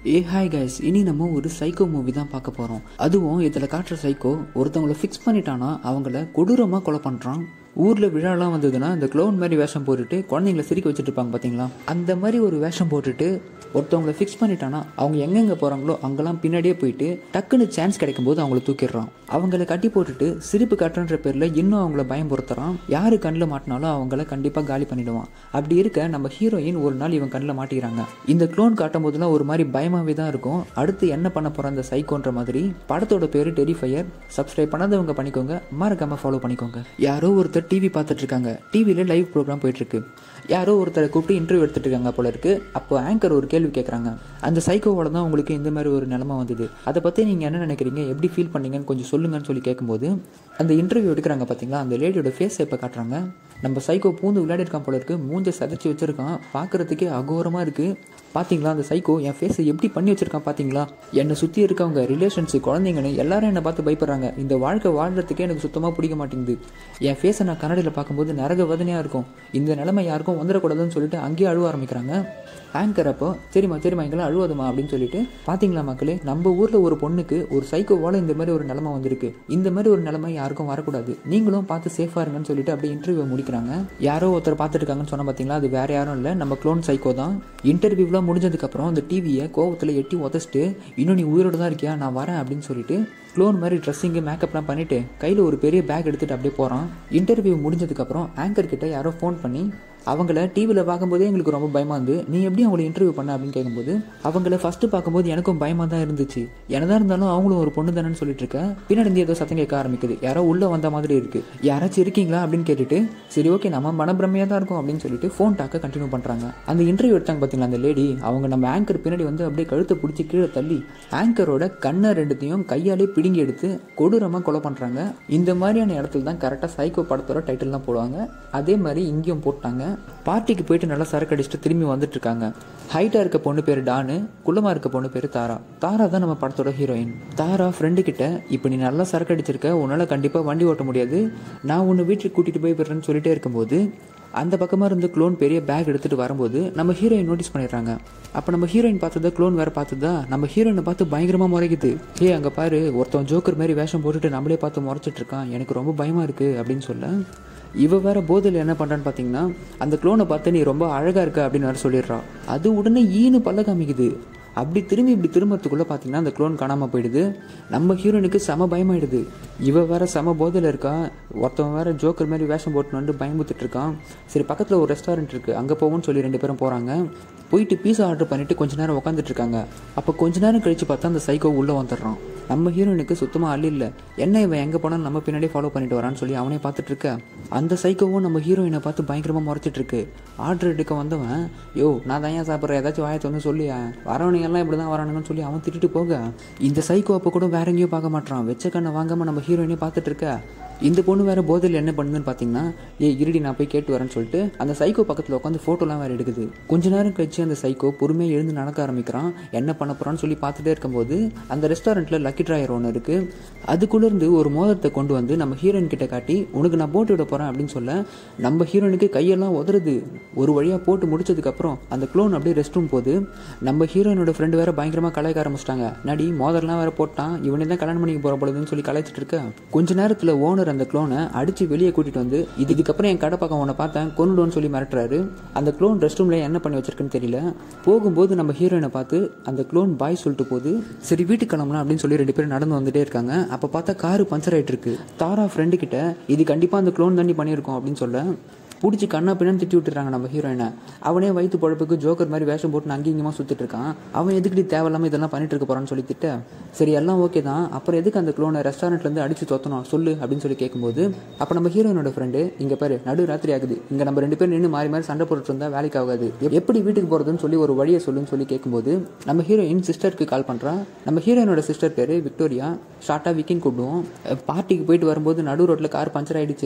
ஏ hi guys இனி நம்ம ஒரு சைக்கோ மூவி தான் பார்க்க போகிறோம் அதுவும் இதில் காட்டுற சைக்கோ ஒருத்தவங்களை ஃபிக்ஸ் பண்ணிட்டானா அவங்கள கொடூரமாக கொலை பண்ணுறான் ஊரில் விழாலாம் வந்ததுன்னா இந்த க்ளோன் மாதிரி வேஷம் போட்டுட்டு குழந்தைங்கள சிரிக்க வச்சுட்டு இருப்பாங்க பார்த்தீங்களா அந்த மாதிரி ஒரு வேஷம் போட்டுட்டு ஒருத்தவங்களை ஃபிக்ஸ் பண்ணிட்டானா அவங்க எங்கெங்கே போகிறாங்களோ அங்கெல்லாம் பின்னாடியே போயிட்டு டக்குன்னு சான்ஸ் கிடைக்கும் போது அவங்கள தூக்கிடுறான் அவங்கள கட்டி போட்டுட்டு சிரிப்பு கட்டுறன்ற பேரில் இன்னும் அவங்கள பயம்படுத்துறான் யாரு கண்ணில் மாட்டினாலும் அவங்கள கண்டிப்பாக காலி பண்ணிடுவான் அப்படி இருக்க நம்ம ஹீரோயின் ஒரு நாள் இவன் கண்ணில் மாட்டிக்கிறாங்க இந்த க்ளோன் காட்டும் போதெல்லாம் ஒரு மாதிரி பயமாவே தான் இருக்கும் அடுத்து என்ன பண்ண போற அந்த சைக்கோன்ற மாதிரி படத்தோட பேரு டெரிஃபயர் சப்ஸ்கிரைப் பண்ணாதவங்க பண்ணிக்கோங்க மறக்காம ஃபாலோ பண்ணிக்கோங்க யாரோ ஒருத்தர் டிவி பார்த்துட்டு இருக்காங்க டிவியில் லைவ் ப்ரோக்ராம் போயிட்டு இருக்கு யாரோ ஒருத்தரை கூப்பிட்டு இன்டர்வியூ எடுத்துட்டு இருக்காங்க போல இருக்கு அப்போ ஆங்கர் ஒரு கேள்வி கேட்குறாங்க அந்த சைக்கோவோட தான் உங்களுக்கு இந்த மாதிரி ஒரு நிலைமை வந்தது அதை பற்றி நீங்கள் என்ன நினைக்கிறீங்க எப்படி ஃபீல் பண்ணீங்கன்னு கொஞ்சம் சொல்லுங்கன்னு சொல்லி கேட்கும்போது அந்த இன்டர்வியூ எடுக்கிறாங்க பார்த்தீங்களா அந்த லேடியோட ஃபேஸ் இப்போ காட்டுறாங்க நம்ம சைக்கோ பூந்து விளையாடி இருக்கான் போல இருக்கு மூஞ்ச சதைச்சி வச்சிருக்கான் பார்க்கறதுக்கே அகோரமாக இருக்கு பாத்தீங்களா அந்த சைக்கோ என் ஃபேஸை எப்படி பண்ணி வச்சிருக்கான் பாத்தீங்களா என்னை சுற்றி இருக்கவங்க ரிலேஷன்ஸ் குழந்தைங்கன்னு எல்லாரும் என்னை பார்த்து பயப்படுறாங்க இந்த வாழ்க்கை வாழ்றதுக்கே எனக்கு சுத்தமாக பிடிக்க மாட்டேங்குது என் ஃபேஸை நான் கண்ணாடியில் பார்க்கும்போது நரக வதனையாக இருக்கும் இந்த நிலைமை யாருக்கும் வந்துடக்கூடாதுன்னு சொல்லிட்டு அங்கேயே அழுவ ஆரம்பிக்கிறாங்க ஆங்கர் அப்போ சரிம்மா சரிம்மா எங்கெல்லாம் அழுவாதுமா அப்படின்னு சொல்லிட்டு பாத்தீங்களா மக்களே நம்ம ஊர்ல ஒரு பொண்ணுக்கு ஒரு சைக்கோவால இந்த மாதிரி ஒரு நிலைமை வந்திருக்கு இந்த மாதிரி ஒரு நிலைமை யாருக்கும் வரக்கூடாது நீங்களும் பார்த்து சேஃபா இருங்கன்னு சொல்லிட்டு அப்படியே இன்டர்வியூ முடிக்கிறாங்க யாரோ ஒருத்தர் பார்த்துட்டு இருக்காங்கன்னு சொன்ன பாத்தீங்களா அது வேற யாரும் இல்லை நம்ம க்ளோன் சைக்கோ தான் இன்டர்வியூலாம் முடிஞ்சதுக்கு அப்புறம் அந்த டிவியை கோவத்தில் எட்டி உதச்சிட்டு இன்னும் நீ உயிரோட தான் இருக்கியா நான் வரேன் அப்படின்னு சொல்லிட்டு க்ளோன் மாதிரி ட்ரெஸ்ஸிங்கு மேக்கப்லாம் பண்ணிட்டு கையில் ஒரு பெரிய பேக் எடுத்துட்டு அப்படியே போகிறான் இன்டர்வியூ முடிஞ்சதுக்கப்புறம் ஆங்கர் கிட்ட யாரோ ஃபோன் பண்ணி அவங்கள டிவியில் பார்க்கும்போதே எங்களுக்கு ரொம்ப பயமாக இருந்து நீ எப்படி அவங்கள இன்டர்வியூ பண்ண அப்படின்னு கேட்கும்போது அவங்கள ஃபர்ஸ்ட் பார்க்கும்போது எனக்கும் பயமாக தான் இருந்துச்சு என்னதான் இருந்தாலும் அவங்களும் ஒரு பொண்ணு தானேன்னு சொல்லிட்டு இருக்க பின்னாடி இருந்து ஏதோ சத்தம் கேட்க ஆரம்பிக்குது யாரோ உள்ள வந்த மாதிரி இருக்கு யாராச்சும் இருக்கீங்களா அப்படின்னு கேட்டுட்டு சரி ஓகே நம்ம மனப்பிரமையாக தான் இருக்கும் அப்படின்னு சொல்லிட்டு ஃபோன் டாக்க கண்டினியூ பண்ணுறாங்க அந்த இன்டர்வியூ எடுத்தாங்க பார்த்தீங்களா அந்த லேடி அவங்க நம்ம ஆங்கர் பின்னாடி வந்து அப்படியே கழுத்தை பிடிச்சி கீழே தள்ளி ஆங்கரோட கண்ணை ரெண்டுத்தையும் கையாலே பிடுங்கி எடுத்து கொடூரமாக கொலை பண்ணுறாங்க இந்த மாதிரியான இடத்துல தான் கரெக்டாக சைக்கோ படத்தோட டைட்டில் தான் போடுவாங்க அதே மாதிரி இங்கேயும் போட்டாங்க பார்ட்டிக்கு போயிட்டு நல்லா சரக்கு அடிச்சுட்டு திரும்பி வந்துட்டு இருக்காங்க ஹைட்டா இருக்க பொண்ணு பேர் டானு குள்ளமா இருக்க பொண்ணு பேர் தாரா தாரா தான் நம்ம படத்தோட ஹீரோயின் தாரா ஃப்ரெண்டு கிட்ட இப்போ நீ நல்லா சரக்கு அடிச்சிருக்க உன்னால கண்டிப்பா வண்டி ஓட்ட முடியாது நான் உன்னை வீட்டுக்கு கூட்டிட்டு போய் விடுறேன்னு சொல்லிட்டே இருக்கும்போது அந்த பக்கமாக இருந்து க்ளோன் பெரிய பேக் எடுத்துகிட்டு வரும்போது நம்ம ஹீரோயின் நோட்டீஸ் பண்ணிடுறாங்க அப்போ நம்ம ஹீரோயின் பார்த்ததா க்ளோன் வேற பார்த்ததா நம்ம ஹீரோயினை பார்த்து பயங்கரமாக முறைக்குது ஏ அங்கே பாரு ஒருத்தன் ஜோக்கர் மாதிரி வேஷம் போட்டுட்டு நம்மளே பார்த்து முறைச்சிட்டு இருக்கான் எனக்கு ரொம்ப பயமாக இருக்குது அப்படின்னு சொல்ல இவ வேற போதில் என்ன பண்ணுறான்னு பார்த்தீங்கன்னா அந்த க்ளோனை பார்த்து நீ ரொம்ப அழகாக இருக்க அப்படின்னு வேற சொல்லிடுறா அது உடனே ஈனு பல்ல காமிக்குது அப்படி திரும்பி இப்படி திரும்பறதுக்குள்ள பார்த்தீங்கன்னா அந்த க்ளோன் காணாமல் போயிடுது நம்ம ஹீரோனுக்கு செம பயமாயிடுது இவ வேற செம போதையில் இருக்கா ஒருத்தவன் வேற ஜோக்கர் மாதிரி வேஷம் போட்டுன்னு வந்து பயமுத்துட்டு இருக்கான் சரி பக்கத்தில் ஒரு ரெஸ்டாரண்ட் இருக்கு அங்கே போவோம்னு சொல்லி ரெண்டு பேரும் போகிறாங்க போயிட்டு பீஸா ஆர்டர் பண்ணிட்டு கொஞ்ச நேரம் உட்காந்துட்டு இருக்காங்க அப்போ கொஞ்ச நேரம் கழிச்சு பார்த்தா அந்த சைக்கோ உள்ளே வந்துடுறான் நம்ம ஹீரோயினுக்கு சுத்தமாக அள்ளி இல்லை என்ன இவன் எங்கே போனாலும் நம்ம பின்னாடி ஃபாலோ பண்ணிட்டு வரான்னு சொல்லி அவனே பார்த்துட்டு இருக்க அந்த சைக்கோவும் நம்ம ஹீரோயினை பார்த்து பயங்கரமாக முறைச்சிட்டு இருக்கு ஆர்டர் எடுக்க வந்தவன் யோ நான் தான் ஏன் சாப்பிட்றேன் ஏதாச்சும் வாயத்தை வந்து சொல்லி வரவனுங்க எல்லாம் இப்படி தான் வரானுங்கன்னு சொல்லி அவன் திட்டிட்டு போக இந்த சைக்கோ அப்போ கூட வேற எங்கேயும் பார்க்க மாட்டான் வெச்ச கண்ணை வாங்காம நம்ம ஹீரோயினே பார்த்துட்டு இருக்க இந்த பொண்ணு வேற போதையில் என்ன பண்ணுதுன்னு பார்த்தீங்கன்னா ஏ இருடி நான் போய் கேட்டு வரேன்னு சொல்லிட்டு அந்த சைக்கோ பக்கத்தில் உட்காந்து ஃபோட்டோலாம் வேற எடுக்குது கொஞ்ச நேரம் கழிச்சு அந்த சைக்கோ பொறுமையாக எழுந்து நடக்க ஆரம்பிக்கிறான் என்ன பண்ண போறான்னு சொல்லி பார்த்துட்டே இருக்கும்போது அந்த ரெஸ்டாரண்ட்ல லக்கி ட்ராயர் ஒன்று இருக்கு அதுக்குள்ள இருந்து ஒரு மோதிரத்தை கொண்டு வந்து நம்ம ஹீரோயின் கிட்ட காட்டி உனக்கு நான் போட்டு விட போறேன் அப்படின்னு சொல்ல நம்ம ஹீரோயினுக்கு கையெல்லாம் உதறுது ஒரு வழியா போட்டு முடிச்சதுக்கு அப்புறம் அந்த க்ளோன் அப்படியே ரெஸ்ட் ரூம் போகுது நம்ம ஹீரோயினோட ஃப்ரெண்டு வேற பயங்கரமா கலாய்க்க ஆரம்பிச்சிட்டாங்க நடி மோதர்லாம் வேற போட்டான் இவனே தான் கல்யாணம் பண்ணிக்க போற பொழுதுன்னு சொல்லி கலாய்ச்சிட்டு இருக்க கொஞ்ச நேரத்துல ஓனர் அந்த க்ளோனை அடிச்சு வெளியே கூட்டிட்டு வந்து இது இதுக்கப்புறம் என் கடை பக்கம் உன்னை பார்த்தேன் கொண்டுடுன்னு சொல்லி மிரட்டுறாரு அந்த க்ளோன் ரெஸ்ட் ரூம்ல என்ன பண்ணி வச்சிருக்குன்னு தெரியல போகும்போது நம்ம ஹீரோயினை பார்த்து அந்த க்ளோன் பாய் சொல்லிட்டு போகுது சரி வீட்டுக்கு கிளம்பலாம் அப்படின்னு சொல்லி ரெண்டு பேரும் நடந்து வந்துட்டே இருக்காங்க அப்ப பார்த்தா காரு பஞ்சர் ஆயிட்டு இருக்கு தாரா ஃப்ரெண்டு கிட்ட இது கண்டிப்பா அந்த க்ளோன் தாண்டி பண்ணியிருக்கோம் அப்படின்னு சொல்ல பிடிச்சி கண்ணா பின்னான்னு திட்டி விட்டுறாங்க நம்ம ஹீரோயினை அவனே வயிற்று பழப்புக்கு ஜோக்கர் மாதிரி வேஷம் போட்டு அங்கேயும் இங்கேயுமா சுத்திட்டு இருக்கான் அவன் எதுக்கடி தேவையில்லாம இதெல்லாம் பண்ணிட்டு இருக்க போறான்னு சொல்லி திட்ட சரி எல்லாம் ஓகே தான் அப்புறம் எதுக்கு அந்த க்ளோனை ரெஸ்டாரண்ட்ல இருந்து அடிச்சு தொத்தணும் சொல்லு அப்படின்னு சொல்லி கேட்கும்போது அப்ப நம்ம ஹீரோயினோட ஃப்ரெண்டு இங்க பாரு நடு ராத்திரி ஆகுது இங்க நம்ம ரெண்டு பேரும் நின்று மாறி மாறி சண்டை போட்டுட்டு இருந்தா வேலைக்கு ஆகாது எப்- எப்படி வீட்டுக்கு போறதுன்னு சொல்லி ஒரு வழியை சொல்லுன்னு சொல்லி கேட்கும்போது நம்ம ஹீரோயின் சிஸ்டருக்கு கால் பண்றா நம்ம ஹீரோயினோட சிஸ்டர் பேரு விக்டோரியா ஷார்ட்டா விக்கின்னு கூப்பிடுவோம் பார்ட்டிக்கு போயிட்டு வரும்போது நடு ரோட்ல கார் பஞ்சர் ஆயிடுச்சு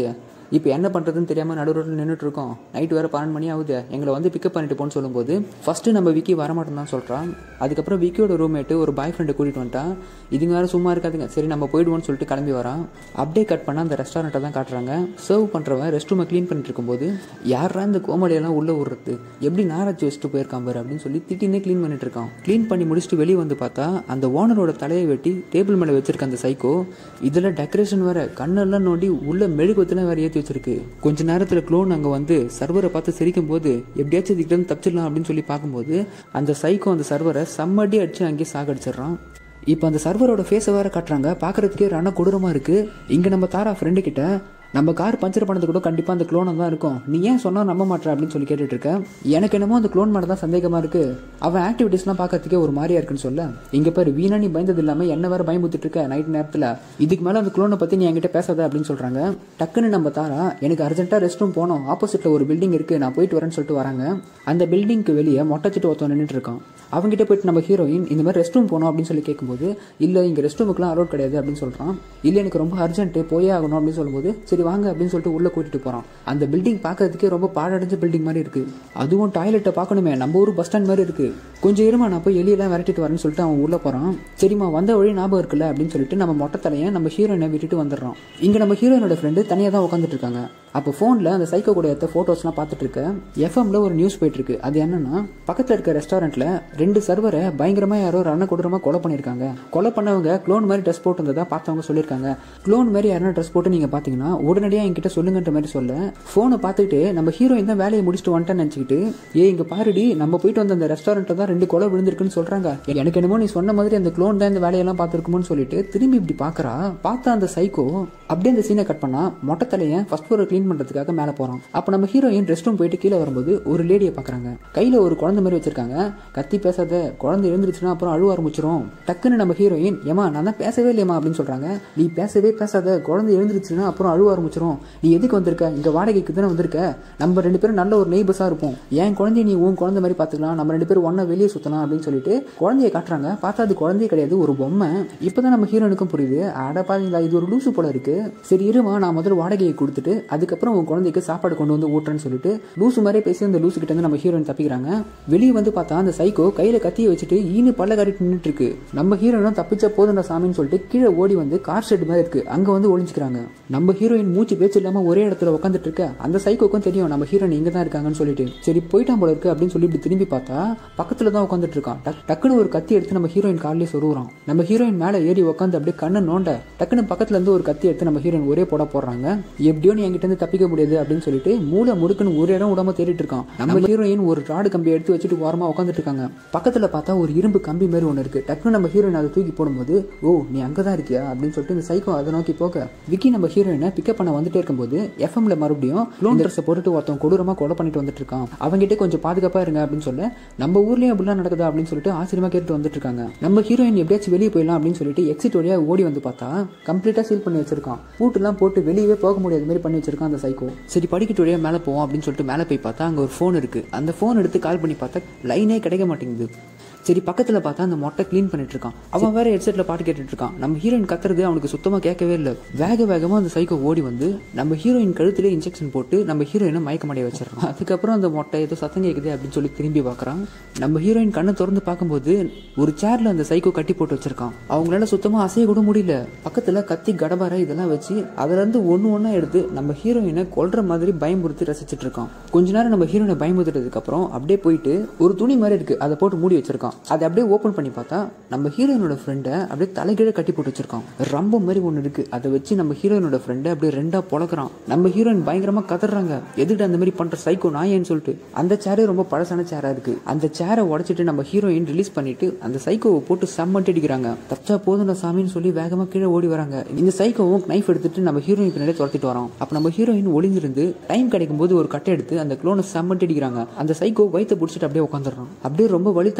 இப்போ என்ன பண்ணுறதுன்னு தெரியாமல் நடு ரோட்டில் நின்றுட்டு இருக்கோம் நைட் வேறு பன்னெண்டு மணி ஆகுது எங்களை வந்து பிக்கப் பண்ணிட்டு போன்னு சொல்லும்போது ஃபஸ்ட்டு நம்ம விக்கி வரமாட்டோம் தான் சொல்கிறான் அதுக்கப்புறம் விக்கியோட ரூம்மேட்டு ஒரு பாய் ஃப்ரெண்டை கூட்டிகிட்டு வந்துட்டான் இதுங்க வேறு சும்மா இருக்காதுங்க சரி நம்ம போயிடுவோம்னு சொல்லிட்டு கிளம்பி வரான் அப்படியே கட் பண்ணால் அந்த ரெஸ்டாரண்ட்டை தான் காட்டுறாங்க சர்வ் பண்ணுறவன் ரெஸ்ட் ரூமை க்ளீன் பண்ணிட்டு இருக்கும்போது யாரா இந்த கோமடியெல்லாம் உள்ளே விடுறது எப்படி நாராஜ் வச்சுட்டு போயிருக்கான் பாரு அப்படின்னு சொல்லி திட்டினே க்ளீன் பண்ணிட்டு இருக்கான் க்ளீன் பண்ணி முடிச்சுட்டு வெளியே வந்து பார்த்தா அந்த ஓனரோட தலையை வெட்டி டேபிள் மேலே வச்சிருக்க அந்த சைக்கோ இதில் டெக்கரேஷன் வேற கண்ணெல்லாம் நோண்டி உள்ள மெழுகுவத்தெல்லாம் வேற ஏற்றி வச்சிருக்கு கொஞ்ச நேரத்தில் க்ளோன் அங்கே வந்து சர்வரை பார்த்து சிரிக்கும் போது எப்படியாச்சும் இதுக்கிட்ட தப்பிச்சிடலாம் அப்படின்னு சொல்லி பார்க்கும்போது அந்த சைக்கோ அந்த சர்வரை செம்மடி அடிச்சு அங்கேயே சாகடிச்சிடுறான் இப்போ அந்த சர்வரோட ஃபேஸை வேற காட்டுறாங்க பார்க்கறதுக்கே ரண கொடூரமாக இருக்கு இங்கே நம்ம தாரா ஃப்ரெண்டு கிட்ட நம்ம கார் பஞ்சர் பண்ணது கூட கண்டிப்பாக அந்த க்ளோனாக தான் இருக்கும் நீ ஏன் சொன்னால் நம்ப மாட்டேற அப்படின்னு சொல்லி கேட்டுட்டு இருக்க எனக்கு என்னமோ அந்த க்ளோன் மேலே தான் சந்தேகமாக இருக்கு அவன் ஆக்டிவிட்டீஸ்லாம் பார்க்கறதுக்கே ஒரு மாதிரியா இருக்குன்னு சொல்ல இங்கே பாரு வீணா நீ பயந்தது இல்லாமல் என்ன வேற பயமுத்துட்டு இருக்க நைட் நேரத்தில் இதுக்கு மேலே அந்த க்ளோனை பற்றி நீ என்கிட்ட பேசாத அப்படின்னு சொல்கிறாங்க டக்குன்னு நம்ம தாரா எனக்கு அர்ஜென்ட்டாக ரெஸ்ட் ரூம் போனோம் ஆப்போசிட்டில் ஒரு பில்டிங் இருக்குது நான் போயிட்டு வரேன்னு சொல்லிட்டு வராங்க அந்த பில்டிங்க்கு வெளியே மொட்டைச்சிட்டு ஒருத்தன் நின்றுட்டு இருக்கான் அவங்ககிட்ட போயிட்டு நம்ம ஹீரோயின் இந்த மாதிரி ரெஸ்ட் ரூம் போனோம் அப்படின்னு சொல்லி கேட்கும்போது இல்லை இங்கே ரெஸ்ட் ரூமுக்குலாம் அலோட் கிடையாது அப்படின்னு சொல்கிறான் இல்லை எனக்கு ரொம்ப அர்ஜென்ட்டு போயே ஆகணும் அப்படின்னு சொல்லும்போது சரி வாங்க அப்படின்னு சொல்லிட்டு உள்ளே கூட்டிட்டு போகிறான் அந்த பில்டிங் பார்க்கறதுக்கே ரொம்ப பாழடைஞ்ச பில்டிங் மாதிரி இருக்குது அதுவும் டாய்லெட்டை பார்க்கணுமே நம்ம ஊர் பஸ் ஸ்டாண்ட் மாதிரி இருக்குது கொஞ்சம் இருமா நான் போய் எலியெல்லாம் விரட்டிட்டு வரேன்னு சொல்லிட்டு அவன் உள்ளே போகிறான் சரிம்மா வந்த வழி ஞாபகம் இருக்குல்ல அப்படின்னு சொல்லிட்டு நம்ம மொட்டை தலையை நம்ம ஹீரோயினை விட்டுட்டு வந்துடுறோம் இங்கே நம்ம ஹீரோயினோட ஃப்ரெண்டு தனியாக தான் உட்காந்துட்டு இருக்காங்க அப்போ ஃபோனில் அந்த சைக்கோ கூட எடுத்த ஃபோட்டோஸ்லாம் பார்த்துட்டு இருக்க எஃப்எம்ல ஒரு நியூஸ் போயிட்டு இருக்கு அது என்னன்னா பக்கத்தில் இருக்க ரெஸ்டாரண்ட்ல ரெண்டு சர்வரை பயங்கரமாக யாரோ ரண கொடூரமாக கொலை பண்ணியிருக்காங்க கொலை பண்ணவங்க க்ளோன் மாதிரி ட்ரெஸ் போட்டு வந்ததா பார்த்தவங்க சொல்லியிருக்காங்க க்ளோன் மாதிரி யாரும் ட்ரெஸ் போட்டு நீங்கள் பார்த்தீங்கன்னா உடனடியாக என்கிட்ட சொல்லுங்கன்ற மாதிரி சொல்ல ஃபோனை பார்த்துட்டு நம்ம ஹீரோயின் தான் வேலையை முடிச்சுட்டு வந்துட்டேன்னு நினச்சிக்கிட்டு ஏ இங்கே பாருடி நம்ம போயிட்டு வந்த அந்த ரெஸ்டாரண்ட்டில் தான் ரெண்டு கொலை விழுந்திருக்குன்னு சொல்கிறாங்க எனக்கு என்னமோ நீ சொன்ன மாதிரி அந்த க்ளோன் தான் இந்த வேலையெல்லாம் பார்த்துருக்குமோன்னு சொல்லிட்டு திரும்பி இப்படி பார்க்குறா பார்த்தா அந்த சைக்கோ அப்படியே அந்த சீனை கட் பண்ணா மொட்டை தலையை ஃபர்ஸ்ட் ஃப்ளோரை க்ளீன் பண்ணுறதுக்காக மேலே போகிறோம் அப்போ நம்ம ஹீரோயின் ரெஸ்ட் ரூம் போயிட்டு கீழே வரும்போது ஒரு லேடியை பார்க்குறாங்க கையில் ஒரு குழந்தை மாதிரி வச்சிருக்காங்க கத்தி பேசாத குழந்தை எழுந்துருச்சுன்னா அப்புறம் அழுவ ஆரம்பிச்சிரும் டக்குன்னு நம்ம ஹீரோயின் ஏமா நான் தான் பேசவே இல்லையம்மா அப்படின்னு சொல்கிறாங்க நீ பேசவே பேசாத குழந்தை எழுந்துருச்சுன்னா அப்புறம் அழுவ ஆரம்பிச்சிரும் நீ எதுக்கு வந்திருக்க இங்கே வாடகைக்கு தானே வந்திருக்க நம்ம ரெண்டு பேரும் நல்ல ஒரு நெய்பர்ஸாக இருப்போம் என் குழந்தைய நீ உன் குழந்தை மாதிரி பார்த்துக்கலாம் நம்ம ரெண்டு பேரும் ஒன்றா வெளியே சுற்றலாம் அப்படின்னு சொல்லிட்டு குழந்தைய காட்டுறாங்க பார்த்தா அது குழந்தைய கிடையாது ஒரு பொம்மை இப்போதான் நம்ம ஹீரோனுக்கும் புரியுது அட பாருங்களா இது ஒரு லூசு போல இருக்கு சரி இருமா நான் முதல்ல வாடகையை கொடுத்துட்டு அதுக்கப்புறம் உன் குழந்தைக்கு சாப்பாடு கொண்டு வந்து ஊட்டுறேன்னு சொல்லிட்டு லூசு மாதிரியே பேசி அந்த லூசு கிட்ட இருந்து நம்ம ஹீரோயின் தப்பிக்கிறாங்க வெளியே வந்து பார்த்தா அந்த சைக்கோ கையில கத்தியை வச்சுட்டு ஈனு பல்ல காட்டிட்டு நின்றுட்டு இருக்கு நம்ம ஹீரோயினும் தப்பிச்சா போதும் சாமின்னு சொல்லிட்டு கீழே ஓடி வந்து கார் ஷெட் மாதிரி இருக்கு அங்க வந்து ஒளிஞ்சுக்கிறாங்க நம்ம ஹீரோயின் மூச்சு பேச்சு இல்லாம ஒரே இடத்துல உட்காந்துட்டு இருக்க அந்த சைக்கோக்கும் தெரியும் நம்ம ஹீரோயின் இங்க தான் இருக்காங்கன்னு சொல்லிட்டு சரி போயிட்டான் போல இருக்கு அப்படின்னு சொல்லி இப்படி திரும்பி பார்த்தா பக்கத்துல தான் உட்காந்துட்டு இருக்கான் டக்- டக்குன்னு ஒரு கத்தி எடுத்து நம்ம ஹீரோயின் காலிலே சொருகுறான் நம்ம ஹீரோயின் மேலே ஏறி உட்காந்து அப்படியே கண்ணை நோண்ட டக்குன்னு பக்கத்துல இருந்து ஒரு கத்தி எடுத்து நம்ம ஹீரோயின் ஒரே போட போடுறாங்க எப்படியோ நீ என்கிட்ட இருந்து தப்பிக்க முடியாது அப்படின்னு சொல்லிட்டு மூளை முடுக்குன்னு ஒரு இடம் விடாம தேடிட்டு இருக்கான் நம்ம ஹீரோயின் ஒரு ராடு கம்பி எடுத்து வச்சுட்டு ஓரமா உட்காந்துட்டு இருக்காங்க பக்கத்துல பார்த்தா ஒரு இரும்பு கம்பி மாதிரி ஒன்று இருக்கு டக்குன்னு நம்ம ஹீரோயின் அதை தூக்கி போடும்போது ஓ நீ அங்கதான் இருக்கியா அப்படின்னு சொல்லிட்டு இந்த சைக்கோ அதை நோக்கி போக விக்கி நம்ம ஹீரோயினை பிக்கப் பண்ண வந்துட்டே இருக்கும்போது எஃப்எம்ல மறுபடியும் க்ளோன் ட்ரெஸ்ஸை போட்டுட்டு ஒருத்தன் கொடூரமா கொலை பண்ணிட்டு வந்துட்டு இருக்கான் அவங்ககிட்ட கொஞ்சம் பாதுகாப்பா இருங்க அப்படின்னு சொல்ல நம்ம ஊர்லயும் அப்படிலாம் நடக்குதா அப்படின்னு சொல்லிட்டு ஆச்சரியமா கேட்டு வந்துட்டு இருக்காங்க நம்ம ஹீரோயின் எப்படியாச்சும் வெளியே போயிடலாம் அப்படின்னு சொல்லிட்டு எக்ஸிட் வழியா ஓடி வந்து பார்த்தா கம்ப்ளீட்டா சீல் பண்ணி வச்சிருக்கான் பூட்டுலாம் போட்டு வெளியவே போக முடியாத மாதிரி பண்ணி வச்சிருக்கான் அந்த சைக்கோ சரி படிக்கட்டு வழியா மேலே போவோம் அப்படின்னு சொல்லிட்டு மேலே போய் பார்த்தா அங்கே ஒரு ஃபோன் இருக்கு அந்த ஃபோன் எடுத்து கால் பண்ணி பார்த்தா லைனே கிடைக்க மாட்டேங்குது சரி பக்கத்தில் பார்த்தா அந்த மொட்டை க்ளீன் பண்ணிட்டு இருக்கான் அவன் வேற ஹெட்செட்டில் பாட்டு கேட்டுட்டு இருக்கான் நம்ம ஹீரோயின் கத்துறது அவனுக்கு சுத்தமாக கேட்கவே இல்லை வேக வேகமாக அந்த சைக்கோ ஓடி வந்து நம்ம ஹீரோயின் கழுத்திலே இன்ஜெக்ஷன் போட்டு நம்ம ஹீரோயினை மயக்கமடைய வச்சிடறான் அதுக்கப்புறம் அந்த மொட்டை ஏதோ சத்தம் கேட்குது அப்படின்னு சொல்லி திரும்பி பார்க்குறான் நம்ம ஹீரோயின் கண்ணை திறந்து பார்க்கும்போது ஒரு சேர்ல அந்த சைக்கோ கட்டி போட்டு வச்சிருக்கான் அவங்களால சுத்தமாக அசைய கூட முடியல பக்கத்தில் கத்தி கடபார இதெல்லாம் வச்சு அதுல இருந்து ஒன்று ஒன்றா எடுத்து நம்ம ஹீரோயினை கொல்ற மாதிரி பயமுறுத்தி ரசிச்சிட்டு இருக்கான் கொஞ்ச நேரம் நம்ம ஹீரோயினை பயமுறுத்துறதுக்கு அப்புறம் அப்படியே போயிட்டு ஒரு துணி மாதிரி இருக்கு அதை போட்டு மூடி வச்சிருக்கான் அதை அப்படியே ஓப்பன் பண்ணி பார்த்தா நம்ம ஹீரோயினோட ஃப்ரெண்டை அப்படியே தலைகீழ கட்டி போட்டு வச்சிருக்கான் ரம்ப மாதிரி ஒன்று இருக்கு அதை வச்சு நம்ம ஹீரோயினோட ஃப்ரெண்டை அப்படியே ரெண்டா பொழக்கிறான் நம்ம ஹீரோயின் பயங்கரமா கதறாங்க எதுக்கு அந்த மாதிரி பண்ற சைக்கோ நாயேன்னு சொல்லிட்டு அந்த சேரே ரொம்ப பழசான சேரா இருக்கு அந்த சேரை உடைச்சிட்டு நம்ம ஹீரோயின் ரிலீஸ் பண்ணிட்டு அந்த சைக்கோவை போட்டு செம்மட்டு அடிக்கிறாங்க தச்சா போதும் சாமின்னு சொல்லி வேகமா கீழே ஓடி வராங்க இந்த சைக்கோவும் நைஃப் எடுத்துட்டு நம்ம ஹீரோயின் பின்னாடி துரத்திட்டு வரோம் அப்ப நம்ம ஹீரோயின் ஒளிஞ்சிருந்து டைம் கிடைக்கும் போது ஒரு கட்டை எடுத்து அந்த க்ளோனை செம்மட்டு அடிக்கிறாங்க அந்த சைக்கோ வயித்தை பிடிச்சிட்டு அப்படியே உட்காந்துடுறான் அப்படியே ரொம்ப வலி தாங்க முடியாத மாதிரி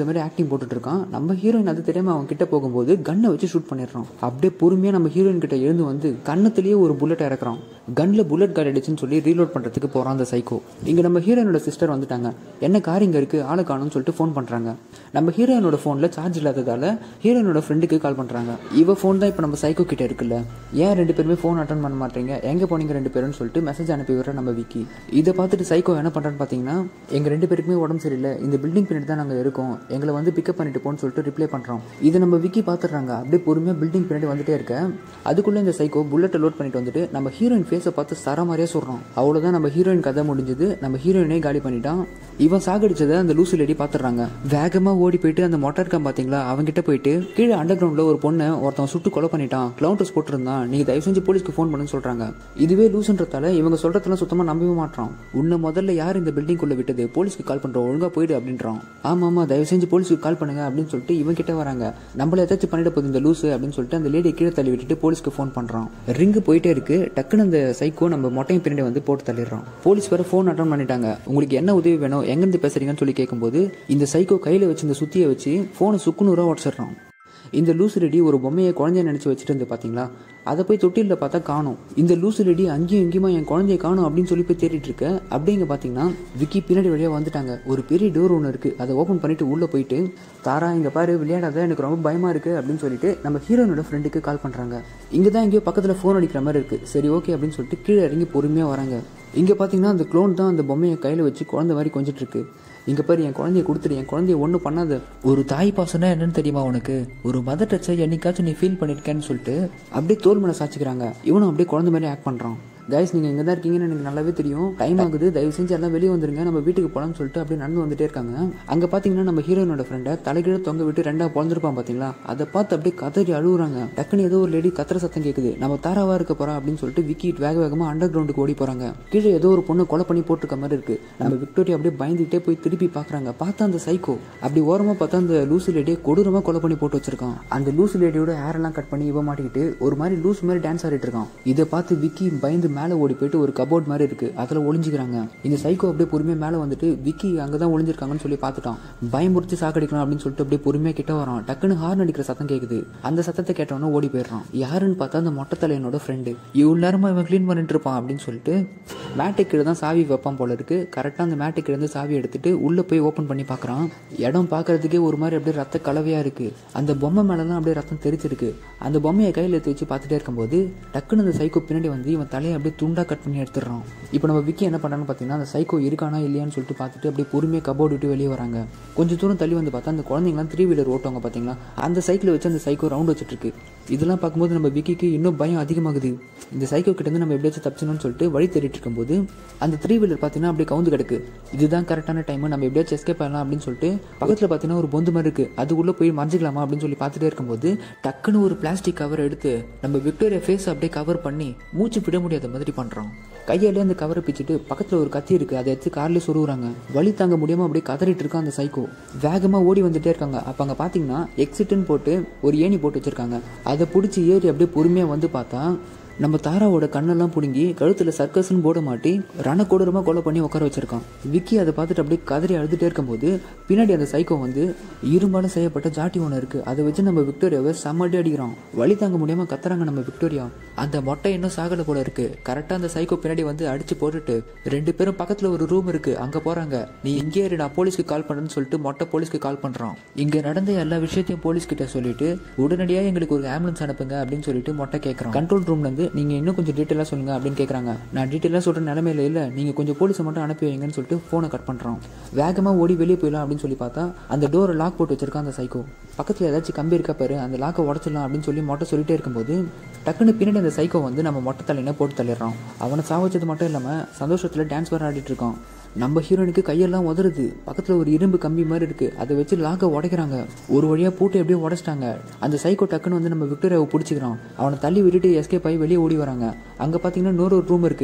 மாதிரி ஆக்டிங் போட்டுட்டு இருக்கான் நம்ம ஹீரோயின் அது தெரியாம அவன் கிட்ட போகும்போது கன்னை வச்சு ஷூட் பண்ணிடுறான் அப்படியே பொறுமையா நம்ம ஹீரோயின் கிட்ட எழுந்து வந்து கன்னத்திலேயே ஒரு புல்லட் இறக்குறான் கன்ல புல்லட் கார்டு அடிச்சுன்னு சொல்லி ரீலோட் பண்றதுக்கு போறான் அந்த சைக்கோ இங்க நம்ம ஹீரோயினோட சிஸ்டர் வந்துட்டாங்க என்ன கார் இங்க இருக்கு ஆளு காணும்னு சொல்லிட்டு ஃபோன் பண்றாங்க நம்ம ஹீரோயினோட ஃபோன்ல சார்ஜ் இல்லாததால ஹீரோயினோட ஃப்ரெண்டுக்கு கால் பண்றாங்க இவ ஃபோன் தான் இப்போ நம்ம சைக்கோ கிட்ட இருக்குல்ல ஏன் ரெண்டு பேருமே ஃபோன் அட்டன் பண்ண மாட்டீங்க எங்க போனீங்க ரெண்டு பேரும் சொல்லிட்டு மெசேஜ் அனுப்பி விடுற நம்ம விக்கி இதை பார்த்துட்டு சைக்கோ என்ன பண்றான்னு பாத்தீங்கன்னா எங்க ரெண்டு பேருக்குமே உடம்பு சரியில்லை இந்த பில்டிங் பின்னாடி தான் நாங்க இருக்கோம் எங்களை வந்து பிக்கப் பண்ணிட்டு போன்னு சொல்லிட்டு ரிப்ளை பண்றோம் இதை நம்ம விக்கி பாத்துறாங்க அப்படியே பொறுமையா பில்டிங் பின்னாடி வந்துட்டே இருக்க அதுக்குள்ள இந்த சைக்கோ புல்லட்டை லோட் பண்ணிட்டு வந்துட்டு நம்ம ஹீரோயின் ஃபேஸை பார்த்து சர மாதிரியே சொல்றோம் அவ்வளவுதான் நம்ம ஹீரோயின் கதை முடிஞ்சது நம்ம ஹீரோயினே காலி பண்ணிட்டான் இவன் சாகடிச்சதை அந்த லூசு லேடி பாத்துறாங்க வேகமா ஓடி போயிட்டு அந்த மொட்டை இருக்கான் பாத்தீங்களா அவன்கிட்ட போயிட்டு கீழே அண்டர் கிரவுண்ட்ல ஒரு பொண்ணை ஒருத்தன் சுட்டு கொலை பண்ணிட்டான் கிளவுன் ட்ரெஸ் போட்டிருந்தான் நீங்க தயவு செஞ்சு போலீஸ்க்கு ஃபோன் பண்ணுன்னு சொல்றாங்க இதுவே லூசுன்றதால இவங்க சொல்றதெல்லாம் சுத்தமா நம்பவே மாட்டான் உன்னை முதல்ல யார் இந்த பில்டிங் குள்ள விட்டது போலீஸ்க்கு கால் பண்றோம் ஒழுங்கா போயிடு அப்படின்றான் ஆமா ஆமா தயவு செஞ்சு போலீஸ்க்கு கால் பண்ணுங்க அப்படின்னு சொல்லிட்டு இவன் கிட்ட வராங்க நம்மள ஏதாச்சும் பண்ணிட போகுது இந்த லூசு அப்படின்னு சொல்லிட்டு அந்த லேடியை கீழே தள்ளி விட்டுட்டு போலீஸ்க்கு ஃபோன் பண்றான் ரிங்கு போயிட்டே இருக்கு டக்குன்னு அந்த சைக்கோ நம்ம மொட்டையும் பின்னாடி வந்து போட்டு தள்ளிடுறான் போலீஸ் வேற ஃபோன் அட்டன் பண்ணிட்டாங்க உங்களுக்கு என்ன உதவி வேணும் எங்கிருந்து பேசுறீங்கன்னு சொல்லி கேட்கும்போது இந்த சைக்கோ கையில வச்சு இந்த சுத்தியை வச்சு போனை சுக்குநூறா உடச்சிடுறான் இந்த லூசு ரெடி ஒரு பொம்மையை குழந்தைய நினைச்சு வச்சுட்டு இருந்து பாத்தீங்களா அதை போய் தொட்டிலில் பார்த்தா காணும் இந்த லூசு ரெடி அங்கேயும் இங்கேயுமா என் குழந்தைய காணும் அப்படின்னு சொல்லி போய் தேடிட்டு இருக்க அப்படிங்க பார்த்தீங்கன்னா விக்கி பின்னாடி வழியாக வந்துட்டாங்க ஒரு பெரிய டோர் ஒன்று இருக்கு அதை ஓப்பன் பண்ணிட்டு உள்ளே போயிட்டு தாரா இங்க பாரு விளையாடாத எனக்கு ரொம்ப பயமா இருக்கு அப்படின்னு சொல்லிட்டு நம்ம ஹீரோனோட ஃப்ரெண்டுக்கு கால் பண்றாங்க இங்க தான் எங்கேயோ பக்கத்துல ஃபோன் அடிக்கிற மாதிரி இருக்கு சரி ஓகே அப்படின்னு சொல்லிட்டு கீழே இறங்கி பொறுமையா வராங்க இங்க பாத்தீங்கன்னா அந்த க்ளோன் தான் அந்த பொம்மையை கையில வச்சு குழந்தை மாதிரி கொஞ்சிட்டு இருக்கு இங்க பாரு என் குழந்தைய கொடுத்துரு என் குழந்தைய ஒன்றும் பண்ணாத ஒரு தாய் பாசம்னா என்னன்னு தெரியுமா உனக்கு ஒரு மதர் டச்சை என்னைக்காச்சும் நீ ஃபீல் பண்ணிருக்கேன்னு சொல்லிட்டு அப்படியே தோல் மேல சாச்சிக்கிறாங்க இவனும் அப்படியே குழந்தை மாதிரி ஆக்ட் பண்றான் கைஸ் நீங்க எங்க தான் இருக்கீங்கன்னு எனக்கு நல்லாவே தெரியும் டைம் ஆகுது தயவு செஞ்சு எல்லாம் வெளியே வந்துருங்க நம்ம வீட்டுக்கு போலாம்னு சொல்லிட்டு அப்படியே நடந்து வந்துட்டே இருக்காங்க அங்க பாத்தீங்கன்னா நம்ம ஹீரோயினோட ஃப்ரெண்டை தலைகீழ தொங்க விட்டு ரெண்டா பிறந்திருப்பான் பாத்தீங்களா அதை பார்த்து அப்படியே கதறி அழுகுறாங்க டக்குன்னு ஏதோ ஒரு லேடி கத்துற சத்தம் கேக்குது நம்ம தாராவா இருக்க போறா அப்படின்னு சொல்லிட்டு விக்கி வேக வேகமா அண்டர் கிரவுண்டுக்கு ஓடி போறாங்க கீழே ஏதோ ஒரு பொண்ணு கொலை பண்ணி போட்டுருக்க மாதிரி இருக்கு நம்ம விக்டோரியா அப்படியே பயந்துகிட்டே போய் திருப்பி பாக்குறாங்க பார்த்தா அந்த சைக்கோ அப்படி ஓரமா பார்த்தா அந்த லூசு லேடியை கொடூரமா கொலை பண்ணி போட்டு வச்சிருக்கான் அந்த லூசு லேடியோட ஹேர் எல்லாம் கட் பண்ணி இவ மாட்டிக்கிட்டு ஒரு மாதிரி லூஸ் மாதிரி டான்ஸ் ஆடிட்டு இருக்கான் இதை பார்த்து விக்கி பயந்து மேல ஓடி போயிட்டு ஒரு கபோர்ட் மாதிரி இருக்கு அதுல ஒளிஞ்சுக்கிறாங்க இந்த சைக்கோ அப்படியே பொறுமையா மேல வந்துட்டு விக்கி அங்கதான் ஒளிஞ்சிருக்காங்கன்னு சொல்லி பார்த்துட்டான் பயமுறுத்தி சாக்கடிக்கலாம் அப்படின்னு சொல்லிட்டு அப்படியே பொறுமையா கிட்ட வரான் டக்குன்னு ஹார்ன் அடிக்கிற சத்தம் கேக்குது அந்த சத்தத்தை கேட்டவன ஓடி போயிடுறான் யாருன்னு பார்த்தா அந்த மொட்டை தலையனோட ஃப்ரெண்டு இவ்வளவு நேரமா இவன் க்ளீன் பண்ணிட்டு இருப்பான் அப்படின்னு சொல்லிட்டு மேட்டுக்கு கீழே தான் சாவி வைப்பான் போல இருக்கு கரெக்டா அந்த மேட்டுக்கு கீழே இருந்து சாவி எடுத்துட்டு உள்ள போய் ஓபன் பண்ணி பார்க்கறான் இடம் பார்க்கறதுக்கே ஒரு மாதிரி அப்படியே ரத்த கலவையா இருக்கு அந்த பொம்மை மேலலாம் அப்படியே ரத்தம் தெரிச்சிருக்கு அந்த பொம்மையை கையில எடுத்து வச்சு பார்த்துட்டே இருக்கும்போது டக்குன்னு அந்த சைக்கோ பின்னாடி வந்து இவன் தலையை அப்படியே துண்டா கட் பண்ணி எடுத்துடுறான் இப்போ நம்ம விக்கி என்ன பண்றான்னு பார்த்தீங்கன்னா அந்த சைக்கோ இருக்கானா இல்லையான்னு சொல்லிட்டு பார்த்துட்டு அப்படியே பொறுமையாக கபோர்டு விட்டு வெளியே வராங்க கொஞ்சம் தூரம் தள்ளி வந்து பார்த்தா அந்த குழந்தைங்களாம் த்ரீ வீலர் ஓட்டுவாங்க பார்த்தீங்களா அந்த சைக்கிளை வச்சு அந்த சைக்கோ ரவுண்ட் வச்சுட்டு இருக்கு இதெல்லாம் பார்க்கும்போது நம்ம விக்கிக்கு இன்னும் பயம் அதிகமாகுது இந்த சைக்கோ கிட்ட இருந்து நம்ம எப்படியாச்சும் தப்பிச்சணும்னு சொல்லிட்டு வழி தேடிட்டு இருக்கும்போது அந்த த்ரீ வீலர் பார்த்தீங்கன்னா அப்படியே கவுந்து கிடக்கு இதுதான் கரெக்டான டைம் நம்ம எப்படியாச்சும் எஸ்கேப் ஆகலாம் அப்படின்னு சொல்லிட்டு பக்கத்தில் பார்த்தீங்கன்னா ஒரு பொந்து மாதிரி இருக்கு அது உள்ள போய் மறைஞ்சிக்கலாமா அப்படின்னு சொல்லி பார்த்துட்டே இருக்கும்போது டக்குன்னு ஒரு பிளாஸ்டிக் கவர் எடுத்து நம்ம விக்டோரியா ஃபேஸ் அப்படியே கவர் பண்ணி மூச்சு விட முடியாத மாதிரி பண்றோம் கையாலே அந்த கவரை பிச்சுட்டு பக்கத்துல ஒரு கத்தி இருக்கு அதை எடுத்து கார்லயே சொருகுறாங்க வலி தாங்க முடியாம அப்படியே கதறிட்டு இருக்கான் அந்த சைக்கோ வேகமா ஓடி வந்துட்டே இருக்காங்க அப்ப அங்க பாத்தீங்கன்னா எக்ஸிட்னு போட்டு ஒரு ஏணி போட்டு வச்சிருக்காங்க அதை பிடிச்சி ஏறி அப்படியே பொறுமையா வந்து பார்த்தா நம்ம தாராவோட கண்ணெல்லாம் பிடுங்கி கழுத்துல சர்க்கஸ்னு போட மாட்டி ரணக்கொடூரமா கொலை பண்ணி உட்கார வச்சிருக்கான் விக்கி அதை பார்த்துட்டு அப்படியே கதறி அழுதுட்டே இருக்கும்போது பின்னாடி அந்த சைக்கோ வந்து இரும்பால செய்யப்பட்ட ஜாட்டி ஒன்று இருக்கு அதை வச்சு நம்ம விக்டோரியாவை செம்மடி அடிக்கிறான் வழி தாங்க முடியாம கத்துறாங்க நம்ம விக்டோரியா அந்த மொட்டை இன்னும் சாகல போல இருக்கு கரெக்டா அந்த சைக்கோ பின்னாடி வந்து அடிச்சு போட்டுட்டு ரெண்டு பேரும் பக்கத்துல ஒரு ரூம் இருக்கு அங்க போறாங்க நீ இங்கே இரு நான் போலீஸ்க்கு கால் பண்றேன்னு சொல்லிட்டு மொட்டை போலீஸ்க்கு கால் பண்றான் இங்க நடந்த எல்லா விஷயத்தையும் போலீஸ் கிட்ட சொல்லிட்டு உடனடியா எங்களுக்கு ஒரு ஆம்புலன்ஸ் அனுப்புங்க அப்படின்னு சொல்லிட்டு மொட்டை கேட்கறான் கண்ட்ரோல் ரூம்ல இருந்து நீங்க இன்னும் கொஞ்சம் டீட்டெயிலா சொல்லுங்க அப்படின்னு கேக்குறாங்க நான் டீட்டெயிலா சொல்ற நிலைமையில இல்ல நீங்க கொஞ்சம் போலீஸை மட்டும் அனுப்பி வைங்கன்னு சொல்லிட்டு போனை கட் பண்றான் வேகமா ஓடி வெளியே போயிடலாம் அப்படின்னு சொல்லி பார்த்தா அந்த டோரை லாக் போட்டு வச்சிருக்கான் அந்த சைக்கோ பக்கத்துல ஏதாச்சும் கம்பி இருக்கா பாரு அந்த லாக்கை உடச்சிடலாம் அப்படின்னு சொல்லி மொட்டை சொல்லிட்டே இருக்கும்போது டக்குன்னு பின்னாடி அந்த சைக்கோ வந்து நம்ம மொட்டை தலையின போட்டு தள்ளிடுறான் அவனை சாவச்சது மட்டும் இல்லாம சந்தோஷத்துல டான்ஸ் வேற ஆடிட்டு இருக்கான் நம்ம ஹீரோனுக்கு கையெல்லாம் உதறுது பக்கத்துல ஒரு இரும்பு கம்பி மாதிரி இருக்கு அதை வச்சு லாக்கை உடைக்கிறாங்க ஒரு வழியா பூட்டை எப்படியோ உடைச்சிட்டாங்க அந்த சைக்கோ டக்குன்னு வந்து நம்ம விக்டோரியாவை பிடிச்சிக்கிறான் அவனை தள்ளி விட்டுட்டு எஸ்கேப் ஆகி வெளியே ஓடி வராங்க அங்க பாத்தீங்கன்னா இன்னொரு ஒரு ரூம் இருக்கு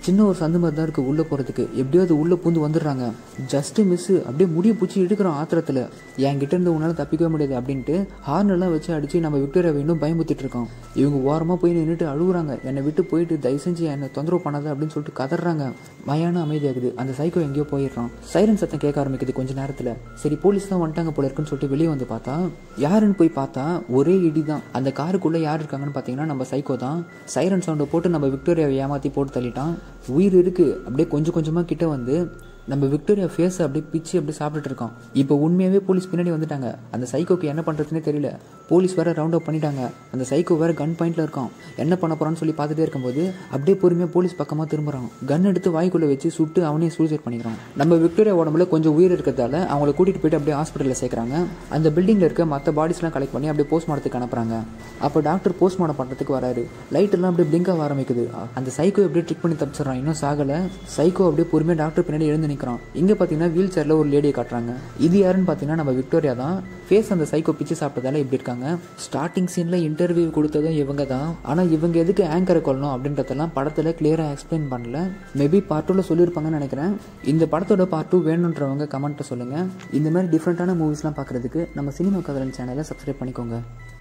சின்ன ஒரு சந்து மாதிரி தான் இருக்குது உள்ளே போகிறதுக்கு எப்படியோ அது உள்ளே பூந்து வந்துடுறாங்க ஜஸ்ட் மிஸ் அப்படியே முடிய பிடிச்சி எடுக்கிறோம் ஆத்திரத்தில் என்கிட்ட இருந்து உன்னால் தப்பிக்கவே முடியாது அப்படின்ட்டு ஹார்ன் எல்லாம் வச்சு அடித்து நம்ம விக்டோரியாவை இன்னும் பயமுத்திட்டு இருக்கோம் இவங்க ஓரமாக போய் நின்றுட்டு அழுகுறாங்க என்னை விட்டு போயிட்டு தயவு செஞ்சு என்னை தொந்தரவு பண்ணாத அப்படின்னு சொல்லிட்டு கதறாங்க மயான அமைதியாகுது அந்த சைக்கோ எங்கேயோ போயிடுறான் சைரன் சத்தம் கேட்க ஆரம்பிக்குது கொஞ்ச நேரத்தில் சரி போலீஸ் தான் வந்துட்டாங்க போல இருக்குன்னு சொல்லிட்டு வெளியே வந்து பார்த்தா யாருன்னு போய் பார்த்தா ஒரே இடி தான் அந்த காருக்குள்ளே யார் இருக்காங்கன்னு பார்த்தீங்கன்னா நம்ம சைக்கோ தான் சைரன் சவுண்டை போட்டு நம்ம விக்டோரியாவை ஏமாற்றி போட்டு தள்ளிட்டான் உயிர் இருக்குது அப்படியே கொஞ்சம் கொஞ்சமாக கிட்ட வந்து நம்ம விக்டோரியா ஃபேஸ் அப்படியே பிச்சு அப்படியே சாப்பிட்டுட்டு இருக்கோம் இப்போ உண்மையாகவே போலீஸ் பின்னாடி வந்துட்டாங்க அந்த சைக்கோக்கு என்ன பண்ணுறதுனே தெரியல போலீஸ் வேற ரவுண்ட் அப் பண்ணிட்டாங்க அந்த சைக்கோ வேற கன் பாயிண்ட்ல இருக்கான் என்ன பண்ண போறான்னு சொல்லி பார்த்துட்டே இருக்கும்போது அப்படியே பொறுமையாக போலீஸ் பக்கமாக திரும்புறான் கன் எடுத்து வாய்க்குள்ளே வச்சு சுட்டு அவனே சூசைட் பண்ணிக்கிறான் நம்ம விக்டோரியா உடம்புல கொஞ்சம் உயிர் இருக்கிறதால அவங்கள கூட்டிட்டு போயிட்டு அப்படியே ஹாஸ்பிட்டலில் சேர்க்குறாங்க அந்த பில்டிங்கில் இருக்க மற்ற பாடிஸ்லாம் கலெக்ட் பண்ணி அப்படியே போஸ்ட்மார்ட்டத்துக்கு அனுப்புறாங்க அப்போ டாக்டர் போஸ்ட்மார்ட்டம் பண்ணுறதுக்கு வராரு லைட் எல்லாம் அப்படியே பிளிங்க் ஆக ஆரம்பிக்குது அந்த சைக்கோ அப்படியே ட்ரிக் பண்ணி தப்பிச்சிடறான் இன்னும் சாகலை சைக்கோ அப்படியே பொறுமையாக டாக்டர் பின்னாடி எழுந்து நிற்கிறான் இங்கே பார்த்தீங்கன்னா வீல் சேரில் ஒரு லேடியை காட்டுறாங்க இது யாருன்னு பார்த்தீங்கன்னா நம்ம விக்டோரியா தான் ஃபேஸ் அந்த சைக்கோ பிச்சு சாப்பிட்டதால இப்படி இருக்காங்க ஸ்டார்டிங் சீனில் இன்டர்வியூ கொடுத்ததும் இவங்க தான் ஆனால் இவங்க எதுக்கு ஆங்கரை கொள்ளணும் அப்படின்றதெல்லாம் படத்தில் கிளியராக எக்ஸ்பிளைன் பண்ணல மேபி பார்ட் டூவில் சொல்லியிருப்பாங்கன்னு நினைக்கிறேன் இந்த படத்தோட பார்ட் டூ வேணுன்றவங்க கமெண்ட்டை சொல்லுங்கள் இந்த மாதிரி டிஃப்ரெண்ட்டான மூவிஸ்லாம் பார்க்குறதுக்கு நம்ம சினிமா கதரன் சேனலை சப்ஸ்கிரைப் பண்ணிக்கோங்க